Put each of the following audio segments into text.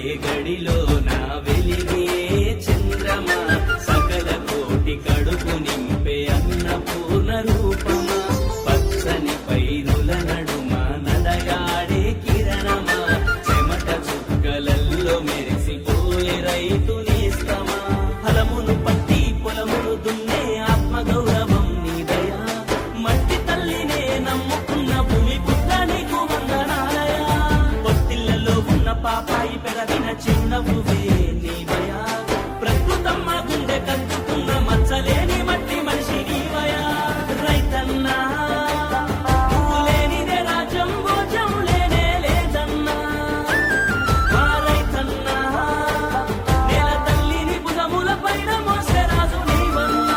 గడిలో నా వెలిగే చంద్రమా సకల కోటి కడుపు నింపే అన్నపూర్ణ రూపమా పచ్చని పైరుల నడుమ నడగాడే కిరణమా చెమట చుక్కలల్లో మెరిసిపోయే రైతు నేస్తమా ఫలమును పట్టి పొలమును దున్నే ఆత్మ గౌరవం నీదయా మట్టి తల్లినే నమ్ముకున్న భూమి పుట్ట నీకు వందనాలయా పొత్తిళ్లలో ఉన్న పాపాయి పెరగిన చిరునవ్వువే నీవయా ప్రకృతమ్మ గుండె కట్టుకున్న మచ్చలేని మట్టి మనిషి నీవయా రైతన్నా నువ్వు లేనిదే రాజ్యం భోజం లేనే లేదన్నా మా రైతన్నా నేల తల్లిని భుజముల పైన మోసే రాజు నీవన్నా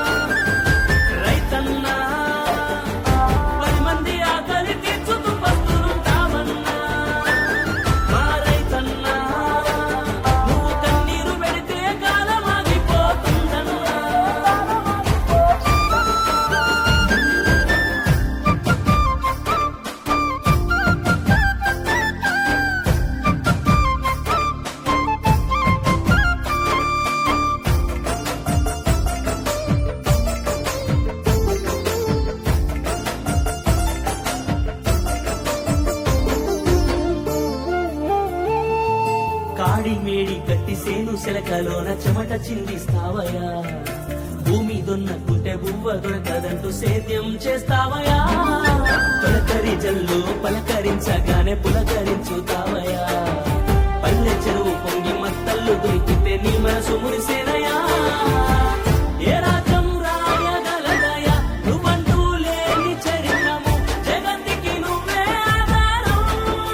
రైతన్నా పది మంది ఆకలి తీర్చుతూ పస్తులుంటావన్నా మా రైతన్నా నువ్వు కన్నీరు పెడితే కాలం ఆగిపోతుందన్నా కాడి మేడి కట్టి సేను శిలకలోన చెమట చిందిస్తావయా భూమి దున్నకుంటే బువ్వ దొరకదంటూ సేద్యం చేస్తావయా తొలకరి జల్లు పలకరించగానే పులకరించుతావయా పల్లె చెరువు పొంగి మత్తల్లు దొరికితే నీ మనసు మురిసేనయా ఏ రాజ్యం రాయగలదయా నువ్వంటూ లేని చరిత్రము జగతికి నువ్వే ఆధారం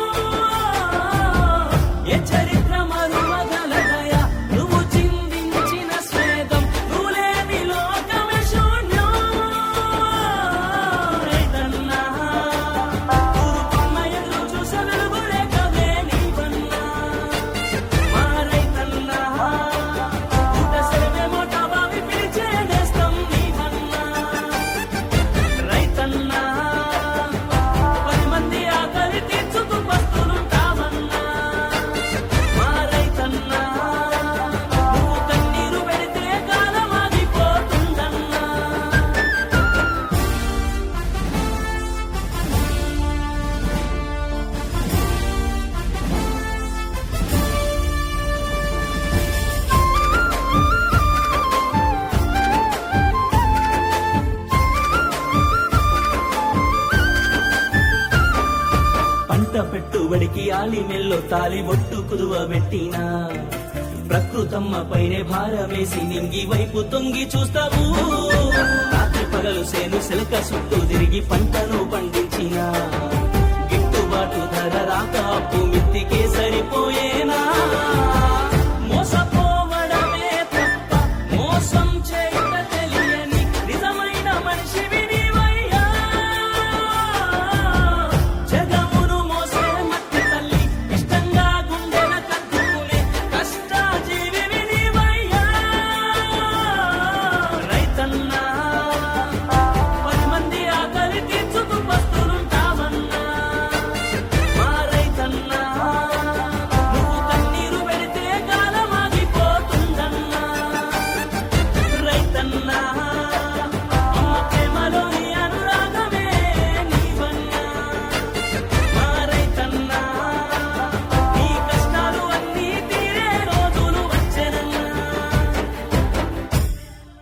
ఏ చరిత్ర మరువగలదయా నువ్వు చిందించిన స్వేదం నువ్వు లేని లోకమే శూన్యం రైతన్నా ఊరుకున్న ఎల్లు చూసే వెలుగులే కదే నీవన్నా మా రైతన్నా ఊట సెలవే మోట బావి పిలిచే నేస్తం నీవన్నా రైతన్నా పది మంది ఆకలి తీర్చుతూ పస్తులుంటావన్నా మా రైతన్నా నువ్వు కన్నీరు పెడితే కాలం ఆగిపోతుందన్నా పంట పెట్టుబడికి ఆలి మెల్లో తాలి ఒట్టు కుదువ పెట్టినా ప్రకృతమ్మ పైనే భారమేసి నింగి వైపు తొంగి చూస్తావు రాత్రి పగలు సేను సెలక చుట్టూ తిరిగి పంటను పండించిన గిట్టుబాటు ధర రాక అప్పు మిత్తికే సరిపోయేనా